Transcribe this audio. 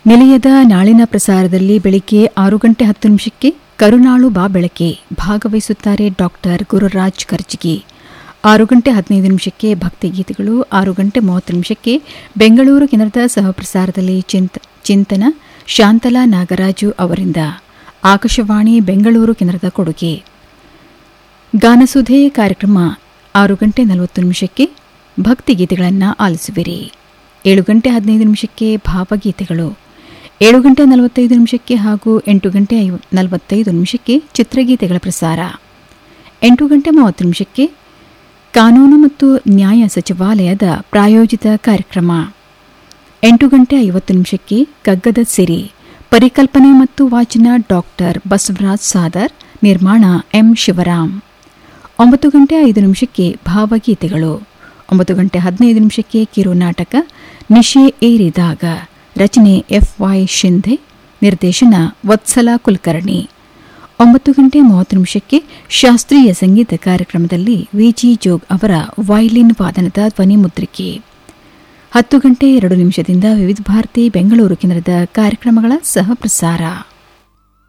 ನಿಲಯದ ನಾಳಿನ ಪ್ರಸಾರದಲ್ಲಿ ಬೆಳಿಗ್ಗೆ ಆರು ಗಂಟೆ ಹತ್ತು ನಿಮಿಷಕ್ಕೆ ಕರುನಾಳು ಬಾ ಬೆಳಕೆ ಭಾಗವಹಿಸುತ್ತಾರೆ ಡಾಕ್ಟರ್ ಗುರುರಾಜ್ ಕರ್ಜಿಗಿ ಆರು ಗಂಟೆ ಹದಿನೈದು ನಿಮಿಷಕ್ಕೆ ಭಕ್ತಿಗೀತೆಗಳು ಆರು ಗಂಟೆ ಮೂವತ್ತು ನಿಮಿಷಕ್ಕೆ ಬೆಂಗಳೂರು ಕೇಂದ್ರದ ಸಹಪ್ರಸಾರದಲ್ಲಿ ಚಿಂತ ಚಿಂತನ ಶಾಂತಲಾ ನಾಗರಾಜು ಅವರಿಂದ ಆಕಾಶವಾಣಿ ಬೆಂಗಳೂರು ಕೇಂದ್ರದ ಕೊಡುಗೆ ಗಾನಸುಧೆ ಕಾರ್ಯಕ್ರಮ ಆರು ಗಂಟೆ ನಲವತ್ತು ನಿಮಿಷಕ್ಕೆ ಭಕ್ತಿಗೀತೆಗಳನ್ನು ಆಲಿಸುವಿರಿ ಏಳು ಗಂಟೆ ಹದಿನೈದು ನಿಮಿಷಕ್ಕೆ ಭಾವಗೀತೆಗಳು ಏಳು ಗಂಟೆ ನಲವತ್ತೈದು ನಿಮಿಷಕ್ಕೆ ಹಾಗೂ ಎಂಟು ಗಂಟೆ ಐವ ನಲವತ್ತೈದು ನಿಮಿಷಕ್ಕೆ ಚಿತ್ರಗೀತೆಗಳ ಪ್ರಸಾರ ಎಂಟು ಗಂಟೆ ಮೂವತ್ತು ನಿಮಿಷಕ್ಕೆ ಕಾನೂನು ಮತ್ತು ನ್ಯಾಯ ಸಚಿವಾಲಯದ ಪ್ರಾಯೋಜಿತ ಕಾರ್ಯಕ್ರಮ ಎಂಟು ಗಂಟೆ ಐವತ್ತು ನಿಮಿಷಕ್ಕೆ ಕಗ್ಗದ ಸಿರಿ ಪರಿಕಲ್ಪನೆ ಮತ್ತು ವಾಚನ ಡಾಕ್ಟರ್ ಬಸವರಾಜ್ ಸಾದರ್ ನಿರ್ಮಾಣ ಎಂ ಶಿವರಾಮ್ ಒಂಬತ್ತು ಗಂಟೆ ಐದು ನಿಮಿಷಕ್ಕೆ ಭಾವಗೀತೆಗಳು ಒಂಬತ್ತು ಗಂಟೆ ಹದಿನೈದು ನಿಮಿಷಕ್ಕೆ ಕಿರು ನಾಟಕ ನಿಶೆ ಏರಿದಾಗ ರಚನೆ ಎಫ್ ವೈ ಶಿಂಧೆ ನಿರ್ದೇಶನ ವತ್ಸಲ ಕುಲಕರ್ಣಿ ಒಂಬತ್ತು ಗಂಟೆ ಮೂವತ್ತು ನಿಮಿಷಕ್ಕೆ ಶಾಸ್ತ್ರೀಯ ಸಂಗೀತ ಕಾರ್ಯಕ್ರಮದಲ್ಲಿ ವಿಜಿ ಜೋಗ್ ಅವರ ವೈಲಿನ್ ವಾದನದ ಧ್ವನಿ ಮುದ್ರಿಕೆ ಹತ್ತು ಗಂಟೆ ಎರಡು ನಿಮಿಷದಿಂದ ವಿವಿಧ ಭಾರತಿ ಬೆಂಗಳೂರು ಕೇಂದ್ರದ ಕಾರ್ಯಕ್ರಮಗಳ ಸಹ ಪ್ರಸಾರ